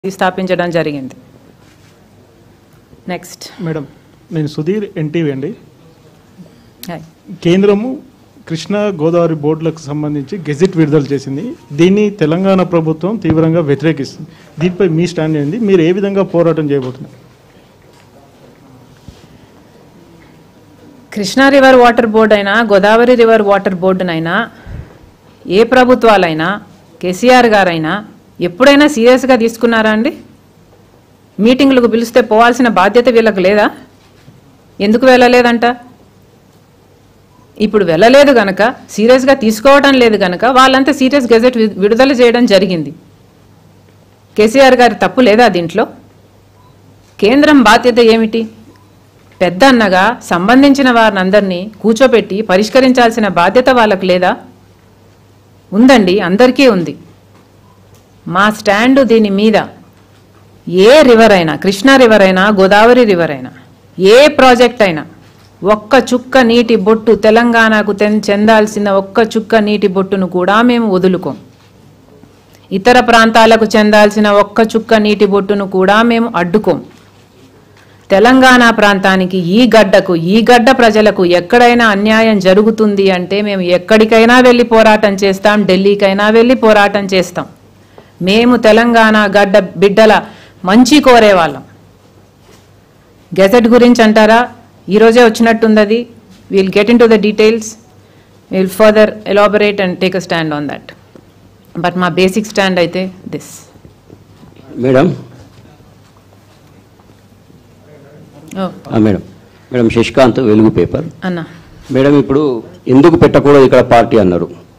స్థాపించడం జరిగింది next madam నేను సుధీర్ ఎన్టీవీ అండి హాయ్ కేంద్రము కృష్ణా గోదావరి బోర్డులకు సంబంధించి గెజిట్ విడుదల చేసింది దీన్ని తెలంగాణ ప్రభుత్వం తీవ్రంగా వ్యతిరేకిస్తుంది దీనిపై మీ స్టాండ్ ఏంది మీరు ఏ విధంగా పోరాటం చేయబోతున్నారు కృష్ణా రివర్ వాటర్ బోర్డు అయినా గోదావరి రివర్ వాటర్ బోర్డునైనా ఏ ప్రభుత్వాలైనా కేసీఆర్ గారైనా ఎప్పుడైనా సీరియస్గా తీసుకున్నారా అండి మీటింగ్లకు పిలిస్తే పోవాల్సిన బాధ్యత వీళ్ళకి లేదా ఎందుకు వెళ్ళలేదంట ఇప్పుడు వెళ్ళలేదు గనక సీరియస్గా తీసుకోవడం లేదు గనక వాళ్ళంతా సీరియస్ గెజెట్ వి- విడుదల చేయడం జరిగింది కేసీఆర్ గారి తప్పు లేదా దీంట్లో కేంద్రం బాధ్యత ఏమిటి పెద్ద అన్నగా సంబంధించిన వారినందరినీ కూర్చోబెట్టి పరిష్కరించాల్సిన బాధ్యత వాళ్ళకు లేదా ఉందండి అందరికీ ఉంది మా స్టాండ్ దీని మీద ఏ రివర్ అయినా కృష్ణా రివర్ అయినా గోదావరి రివర్ అయినా ఏ ప్రాజెక్ట్ అయినా ఒక్క చుక్క నీటి బొట్టు తెలంగాణకు తెన్- చెందాల్సిన ఒక్క చుక్క నీటి బొట్టును కూడా మేము వదులుకోం ఇతర ప్రాంతాలకు చెందాల్సిన ఒక్క చుక్క నీటి బొట్టును కూడా మేము అడ్డుకోం తెలంగాణ ప్రాంతానికి ఈ గడ్డకు ఈ గడ్డ ప్రజలకు ఎక్కడైనా అన్యాయం జరుగుతుంది అంటే మేము ఎక్కడికైనా వెళ్ళి పోరాటం చేస్తాం ఢిల్లీకైనా వెళ్ళి పోరాటం చేస్తాం మేము తెలంగాణ గడ్డ బిడ్డల మంచి కోరేవాళ్ళం గెజెట్ గురించి అంటారా ఈరోజే వచ్చినట్టుంది అది will get into the details will further elaborate and take a stand on that but మా బేసిక్ స్టాండ్ అయితే దిస్ మేడం ఓ ఆ, మేడం మేడం శశికాంత్ వెలుగు పేపర్ అన్నా మేడం ఇప్పుడు ఎందుకు పెట్టకూడదు ఇక్కడ పార్టీ అన్నారు